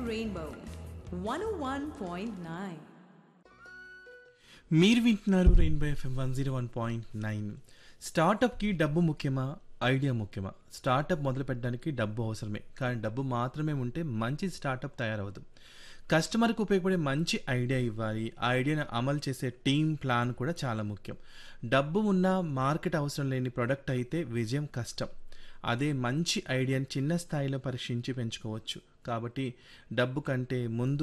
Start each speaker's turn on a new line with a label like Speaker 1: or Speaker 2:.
Speaker 1: Rainbow 101.9.
Speaker 2: మీరు వింటున్నారు rainbow F M one zero one point nine స్టార్టప్కి డబ్బు ముఖ్యమా ఐడియా ముఖ్యమా స్టార్టప్ మొదలు పెట్టడానికి డబ్బు అవసరమే కానీ డబ్బు మాత్రమే ఉంటే మంచి స్టార్టప్ తయారవదు కస్టమర్కి ఉపయోగపడే మంచి ఐడియా ఇవ్వాలి ఆ ఐడియాను అమలు చేసే టీమ్ ప్లాన్ కూడా చాలా ముఖ్యం డబ్బు ఉన్న మార్కెట్ అవసరం లేని ప్రొడక్ట్ అయితే విజయం కష్టం అదే మంచి ఐడియాని చిన్న స్థాయిలో పరీక్షించి పెంచుకోవచ్చు కాబట్టి డబ్బు కంటే ముందు